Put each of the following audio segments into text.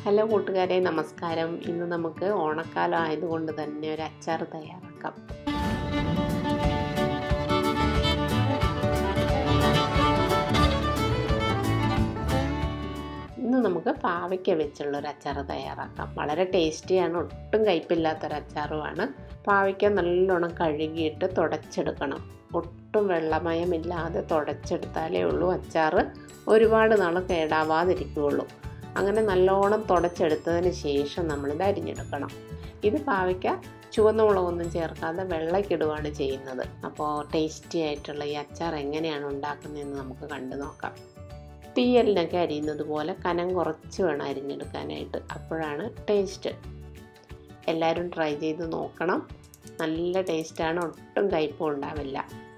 hello കൂട്ടുകാരെ നമസ്കാരം ഇന്ന് നമുക്ക് ഓണക്കാലം ആയതുകൊണ്ട് തന്നെ ഒരു അച്ചാർ തയ്യാറാക്കാം ഇന്ന് നമുക്ക് പാവയ്ക്ക വെച്ചുള്ള ഒരു അച്ചാർ തയ്യാറാക്കാം വളരെ ടേസ്റ്റിയാണ് ഒട്ടും കയ്പില്ലാത്തൊരു അച്ചാറുമാണ് പാവയ്ക്ക നല്ലോണം കഴുകിയിട്ട് തുടച്ചെടുക്കണം ഒട്ടും വെള്ളമയമില്ലാതെ തുടച്ചെടുത്താലേ ഉള്ളൂ അച്ചാർ ഒരുപാട് നാൾ കേടാവാതിരിക്കുകയുള്ളൂ അങ്ങനെ നല്ലോണം തുടച്ചെടുത്തതിന് ശേഷം നമ്മളിത് അരിഞ്ഞെടുക്കണം ഇത് പാവയ്ക്ക ചുവന്ന മുളകൊന്നും ചേർക്കാതെ വെള്ളക്കിടുവാണ് ചെയ്യുന്നത് അപ്പോൾ ടേസ്റ്റി ആയിട്ടുള്ള ഈ അച്ചാർ എങ്ങനെയാണ് ഉണ്ടാക്കുന്നതെന്ന് നമുക്ക് കണ്ടു നോക്കാം തീയലിനൊക്കെ അരിയുന്നത് പോലെ കനം കുറച്ച് വേണം അരിഞ്ഞെടുക്കാനായിട്ട് അപ്പോഴാണ് ടേസ്റ്റ് എല്ലാവരും ട്രൈ ചെയ്ത് നോക്കണം നല്ല ടേസ്റ്റാണ് ഒട്ടും കയ്പും ഉണ്ടാവില്ല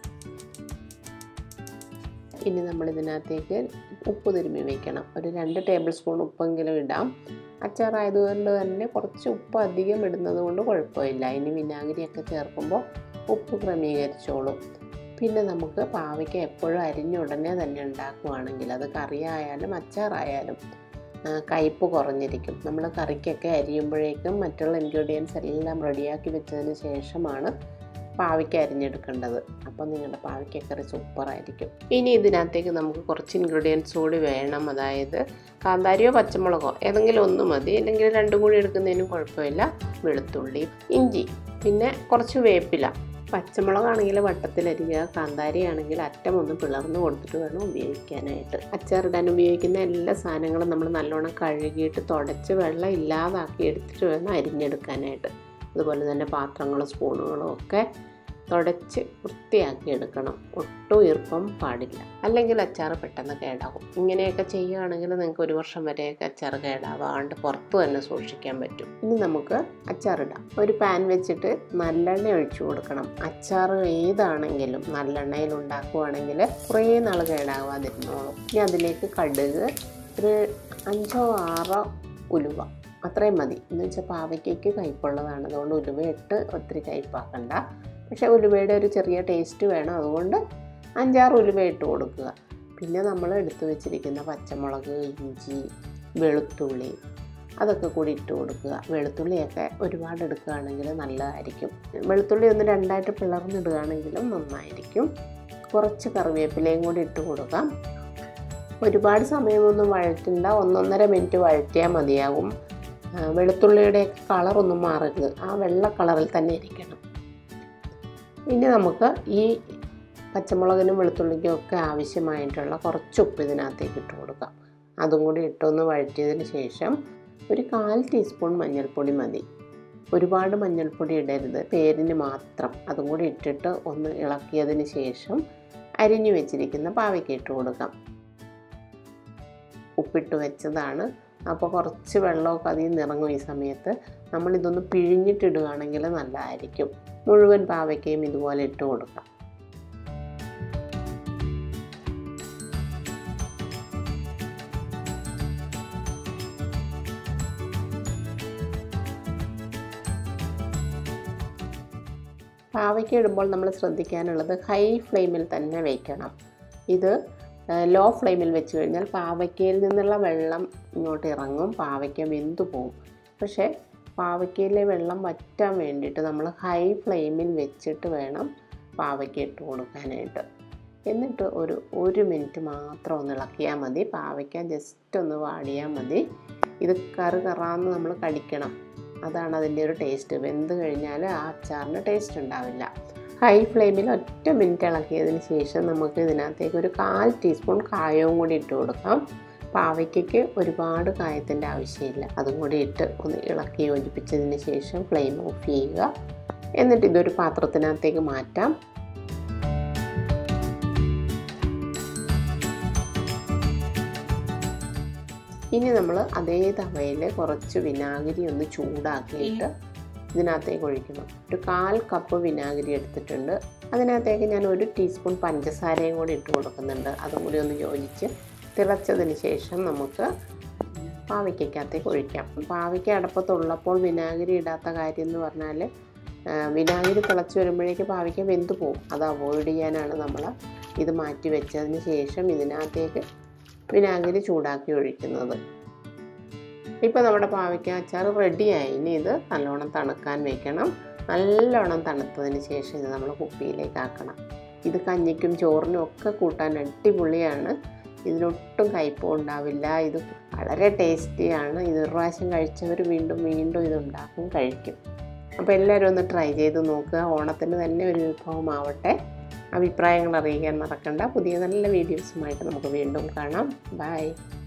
ഇനി നമ്മൾ ഇതിനകത്തേക്ക് ഉപ്പ് തിരുമ്മി വയ്ക്കണം ഒരു രണ്ട് ടേബിൾ സ്പൂൺ ഉപ്പെങ്കിലും ഇടാം അച്ചാറായതുകൊണ്ട് തന്നെ കുറച്ച് ഉപ്പ് അധികം ഇടുന്നത് കൊണ്ട് കുഴപ്പമില്ല ഇനി വിനാഗിരിയൊക്കെ ചേർക്കുമ്പോൾ ഉപ്പ് ക്രമീകരിച്ചോളും പിന്നെ നമുക്ക് പാവയ്ക്ക എപ്പോഴും അരിഞ്ഞ ഉടനെ തന്നെ ഉണ്ടാക്കുവാണെങ്കിൽ അത് കറിയായാലും അച്ചാറായാലും കയ്പ്പ് കുറഞ്ഞിരിക്കും നമ്മൾ കറിക്കൊക്കെ അരിയുമ്പോഴേക്കും മറ്റുള്ള ഇൻഗ്രീഡിയൻസ് എല്ലാം റെഡിയാക്കി വെച്ചതിന് ശേഷമാണ് പാവയ്ക്ക അരിഞ്ഞെടുക്കേണ്ടത് അപ്പോൾ നിങ്ങളുടെ പാവയ്ക്കക്കറി സൂപ്പറായിരിക്കും ഇനി ഇതിനകത്തേക്ക് നമുക്ക് കുറച്ച് ഇൻഗ്രീഡിയൻസ് കൂടി വേണം അതായത് കാന്താരിയോ പച്ചമുളകോ ഏതെങ്കിലും ഒന്ന് മതി അല്ലെങ്കിൽ രണ്ടും കൂടി എടുക്കുന്നതിനും കുഴപ്പമില്ല വെളുത്തുള്ളി ഇഞ്ചി പിന്നെ കുറച്ച് വേപ്പില പച്ചമുളകാണെങ്കിൽ വട്ടത്തിലരിയുക കാന്താരി ആണെങ്കിൽ അറ്റം ഒന്ന് പിളർന്ന് കൊടുത്തിട്ട് വേണം ഉപയോഗിക്കാനായിട്ട് അച്ചാറിടാൻ ഉപയോഗിക്കുന്ന എല്ലാ സാധനങ്ങളും നമ്മൾ നല്ലോണം കഴുകിയിട്ട് തുടച്ച് വെള്ളം ഇല്ലാതാക്കി എടുത്തിട്ട് വേണം അരിഞ്ഞെടുക്കാനായിട്ട് അതുപോലെ തന്നെ പാത്രങ്ങളും സ്പൂണുകളും ഒക്കെ തുടച്ച് വൃത്തിയാക്കി എടുക്കണം ഒട്ടും ഈർപ്പം പാടില്ല അല്ലെങ്കിൽ അച്ചാർ പെട്ടെന്ന് കേടാകും ഇങ്ങനെയൊക്കെ ചെയ്യുകയാണെങ്കിൽ നിങ്ങൾക്ക് ഒരു വർഷം വരെയൊക്കെ അച്ചാർ കേടാവാണ്ട് പുറത്ത് തന്നെ സൂക്ഷിക്കാൻ പറ്റും ഇനി നമുക്ക് അച്ചാറിടാം ഒരു പാൻ വെച്ചിട്ട് നല്ലെണ്ണ ഒഴിച്ചു കൊടുക്കണം അച്ചാർ ഏതാണെങ്കിലും നല്ലെണ്ണയിൽ ഉണ്ടാക്കുവാണെങ്കിൽ കുറേ നാൾ കേടാവാതിരുന്നോളും ഇനി അതിലേക്ക് കടുക് ഒരു അഞ്ചോ ആറോ ഉലുവ അത്രയും മതി എന്ന് വെച്ചാൽ പാവയ്ക്കയ്ക്ക് കയ്പുള്ളതാണ് അതുകൊണ്ട് ഉലുവ ഇട്ട് ഒത്തിരി കയ്പാക്കണ്ട പക്ഷേ ഉലുവയുടെ ഒരു ചെറിയ ടേസ്റ്റ് വേണം അതുകൊണ്ട് അഞ്ചാറ് ഉലുവ ഇട്ട് കൊടുക്കുക പിന്നെ നമ്മൾ എടുത്തു വെച്ചിരിക്കുന്ന പച്ചമുളക് ഇഞ്ചി വെളുത്തുള്ളി അതൊക്കെ കൂടി ഇട്ട് കൊടുക്കുക വെളുത്തുള്ളിയൊക്കെ ഒരുപാട് എടുക്കുകയാണെങ്കിൽ നല്ലതായിരിക്കും വെളുത്തുള്ളി ഒന്ന് രണ്ടായിട്ട് പിളർന്നിടുകയാണെങ്കിലും നന്നായിരിക്കും കുറച്ച് കറിവേപ്പിലയും കൂടി ഇട്ട് കൊടുക്കാം ഒരുപാട് സമയമൊന്നും വഴറ്റണ്ട ഒന്നൊന്നര മിനിറ്റ് വഴറ്റിയാൽ മതിയാകും വെളുത്തുള്ളിയുടെ കളറൊന്നും മാറരുത് ആ വെള്ള കളറിൽ തന്നെ ഇരിക്കണം ഇനി നമുക്ക് ഈ പച്ചമുളകിനും വെളുത്തുള്ളിക്കും ഒക്കെ ആവശ്യമായിട്ടുള്ള കുറച്ച് ഉപ്പ് ഇതിനകത്തേക്ക് ഇട്ട് കൊടുക്കാം അതും കൂടി ഇട്ടൊന്ന് വഴറ്റിയതിന് ശേഷം ഒരു കാൽ ടീസ്പൂൺ മഞ്ഞൾപ്പൊടി മതി ഒരുപാട് മഞ്ഞൾപ്പൊടി ഇടരുത് പേരിന് മാത്രം അതും കൂടി ഇട്ടിട്ട് ഒന്ന് ഇളക്കിയതിന് ശേഷം അരിഞ്ഞു വെച്ചിരിക്കുന്ന പാവയ്ക്ക് ഇട്ട് കൊടുക്കാം ഉപ്പിട്ട് വെച്ചതാണ് അപ്പോൾ കുറച്ച് വെള്ളമൊക്കെ അതിൽ നിന്ന് ഇറങ്ങും ഈ സമയത്ത് നമ്മളിതൊന്ന് പിഴിഞ്ഞിട്ടിടുകയാണെങ്കിൽ നല്ലതായിരിക്കും മുഴുവൻ പാവയ്ക്കയും ഇതുപോലെ ഇട്ട് കൊടുക്കാം പാവയ്ക്ക ഇടുമ്പോൾ നമ്മൾ ശ്രദ്ധിക്കാനുള്ളത് ഹൈ ഫ്ലെയിമിൽ തന്നെ വയ്ക്കണം ഇത് ലോ ഫ്ലെയിമിൽ വെച്ച് കഴിഞ്ഞാൽ പാവയ്ക്കയിൽ നിന്നുള്ള വെള്ളം ഇങ്ങോട്ട് ഇറങ്ങും പാവയ്ക്ക വെന്തു പോകും പക്ഷേ പാവയ്ക്കയിലെ വെള്ളം വറ്റാൻ വേണ്ടിയിട്ട് നമ്മൾ ഹൈ ഫ്ലെയിമിൽ വെച്ചിട്ട് വേണം പാവയ്ക്ക ഇട്ട് കൊടുക്കാനായിട്ട് എന്നിട്ട് ഒരു ഒരു മിനിറ്റ് മാത്രം ഒന്ന് ഇളക്കിയാൽ മതി പാവയ്ക്ക ജസ്റ്റ് ഒന്ന് വാടിയാൽ മതി ഇത് കറ് കറാന്ന് നമ്മൾ കടിക്കണം അതാണ് അതിൻ്റെ ഒരു ടേസ്റ്റ് വെന്ത് കഴിഞ്ഞാൽ ആ അച്ചാറിന് ടേസ്റ്റ് ഉണ്ടാവില്ല ഹൈ ഫ്ലെയിമിൽ ഒറ്റ മിനിറ്റ് ഇളക്കിയതിന് ശേഷം നമുക്ക് ഇതിനകത്തേക്ക് ഒരു കാൽ ടീസ്പൂൺ കായവും കൂടി ഇട്ട് കൊടുക്കാം പാവയ്ക്കയ്ക്ക് ഒരുപാട് കായത്തിൻ്റെ ആവശ്യമില്ല അതും കൂടി ഇട്ട് ഒന്ന് ഇളക്കി യോജിപ്പിച്ചതിന് ശേഷം ഫ്ലെയിം ഓഫ് ചെയ്യുക എന്നിട്ട് ഇതൊരു പാത്രത്തിനകത്തേക്ക് മാറ്റാം ഇനി നമ്മൾ അതേ തവയിൽ കുറച്ച് വിനാഗിരി ഒന്ന് ചൂടാക്കിയിട്ട് ഇതിനകത്തേക്ക് ഒഴിക്കണം ഒരു കാൽ കപ്പ് വിനാഗിരി എടുത്തിട്ടുണ്ട് അതിനകത്തേക്ക് ഞാൻ ഒരു ടീസ്പൂൺ പഞ്ചസാരയും കൂടി ഇട്ട് കൊടുക്കുന്നുണ്ട് അതും കൂടി ഒന്ന് യോജിച്ച് തിളച്ചതിന് ശേഷം നമുക്ക് പാവയ്ക്കകത്തേക്ക് ഒഴിക്കാം പാവയ്ക്ക അടപ്പത്തുള്ളപ്പോൾ വിനാഗിരി ഇടാത്ത കാര്യം എന്ന് പറഞ്ഞാൽ വിനാഗിരി തിളച്ച് വരുമ്പോഴേക്ക് പാവയ്ക്ക വെന്ത് പോകും അത് അവോയ്ഡ് ചെയ്യാനാണ് നമ്മൾ ഇത് മാറ്റി വെച്ചതിന് ശേഷം ഇതിനകത്തേക്ക് വിനാഗിരി ചൂടാക്കി ഒഴിക്കുന്നത് ഇപ്പോൾ നമ്മുടെ പാവയ്ക്ക അച്ചാർ റെഡിയായി ഇനി ഇത് നല്ലോണം തണുക്കാൻ വെക്കണം നല്ലോണം തണുത്തതിന് ശേഷം ഇത് നമ്മൾ കുപ്പിയിലേക്ക് ആക്കണം ഇത് കഞ്ഞിക്കും ചോറിനും ഒക്കെ കൂട്ടാൻ അടിപൊളിയാണ് ഇതിനൊട്ടും കയ്പും ഉണ്ടാവില്ല ഇത് വളരെ ടേസ്റ്റിയാണ് ഇത് ഒരു പ്രാവശ്യം കഴിച്ചവർ വീണ്ടും വീണ്ടും ഇത് ഉണ്ടാക്കും കഴിക്കും അപ്പോൾ എല്ലാവരും ഒന്ന് ട്രൈ ചെയ്ത് നോക്കുക ഓണത്തിന് തന്നെ ഒരു വിഭവമാവട്ടെ അഭിപ്രായങ്ങൾ അറിയിക്കാൻ മറക്കണ്ട പുതിയ നല്ല വീഡിയോസുമായിട്ട് നമുക്ക് വീണ്ടും കാണാം ബൈ